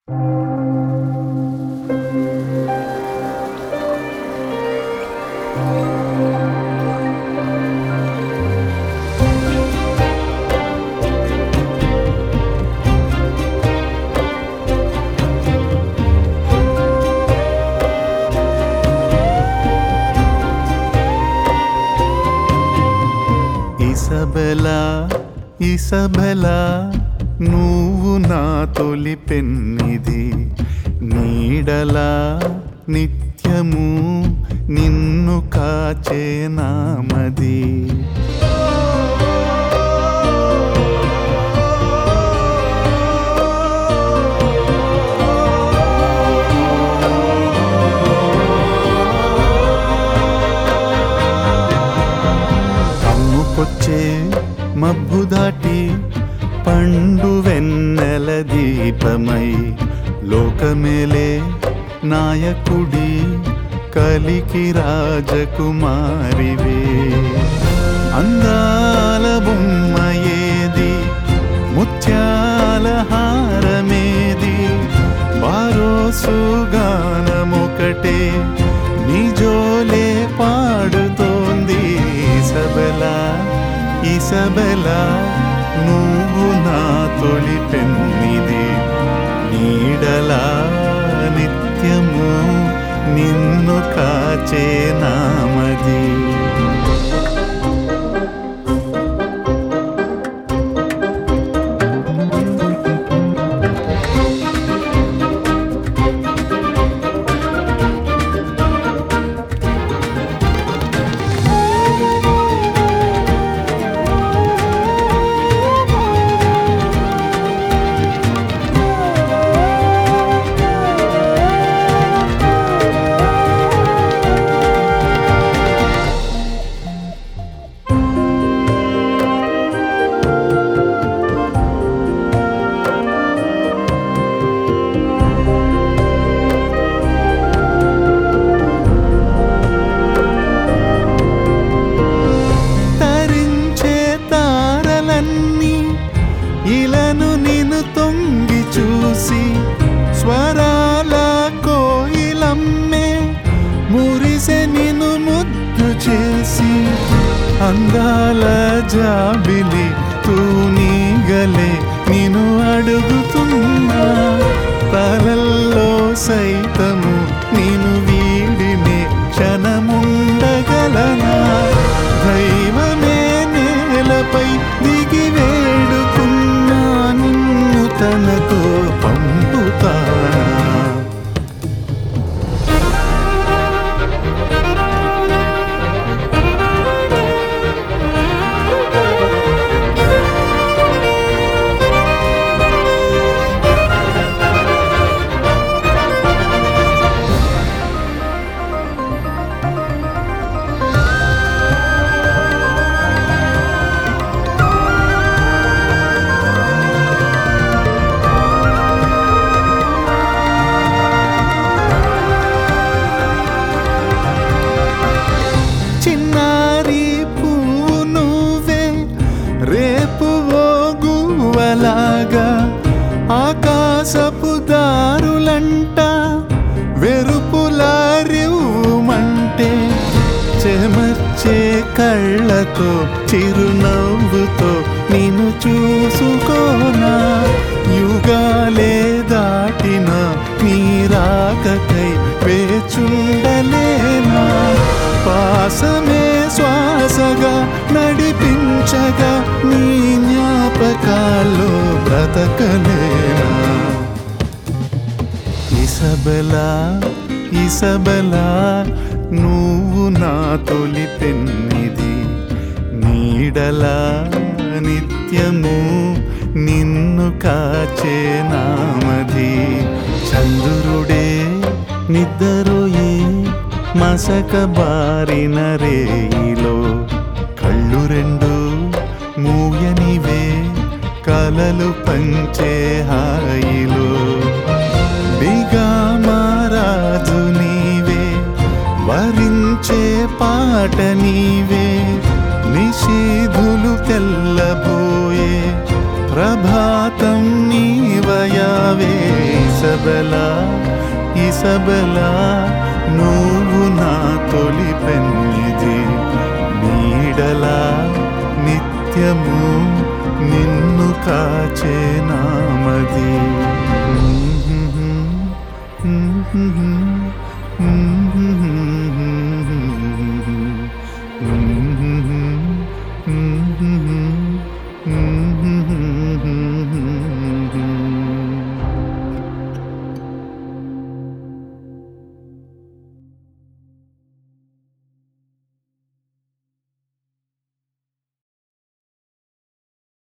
ఇసబెలా ఇసబెలా నువ్వు నా తొలి పెన్నిది నీడలా నిత్యము నిన్ను కాచే నామది కమ్ముకొచ్చే మబ్బు దాటి పండు వెన్నెల దీపమై లోకమేలే నాయకుడి కలికి రాజకుమారివే అందాల బొమ్మ ఏది ముత్యాల హారమేది బారోసు గానమొకటే నిజోలే పాడుతోంది ఇసబెలా ఇసబెలా నువ్వు నా తొలి పెన్నిది నీడలా నిత్యము నిన్ను కాచే నామది తరించే తారలన్నీ ఇలను నిన్ను తొంగి చూసి స్వరాల కోయిలమ్మే మురిసె నిన్ను ముద్దు చేసి అందాల జాబిలి తూనీగలే నిన్ను అడుగుతున్నా తలల్లో సైతము నేను వీడినే క్షణముండగలనా దైవమే నేలపై దిగి వేడుకున్నా నిన్ను తనతో పంపుతానా చిన్నారి పువ్వు నువ్వే రేపు ఓ గువ్వలాగా ఆకాశపు దారులంట వెరుపులారివ్వమంటే చెమర్చే కళ్ళతో చిరునవ్వుతో నిన్ను చూసుకోనా యుగాలే దాటిన నీ రాకకై వేచుండలేనా పాసమే శ్వాసగా నడిపించగా నీ జ్ఞాపకాల్లో బ్రతకలేనా ఇసబెలా ఇసబెలా నువ్వు నా తొలి పెన్నిది నీడలా నిత్యము నిన్ను కాచే నామది చంద్రుడే నిద్దరోయే మసక బారిన రేయిలో కళ్ళు రెండు మూయనివే కలలు పంచే హాయిలో బిగామారాజు నీవే వరించే పాట నీవే నిషీధులు తెల్లబోయే ప్రభాతం నీవయావే ఇసబెలా ఇసబెలా నువ్వు నా తొలి పెన్నిది నీడలా నిత్యము నిన్ను కాచే నామది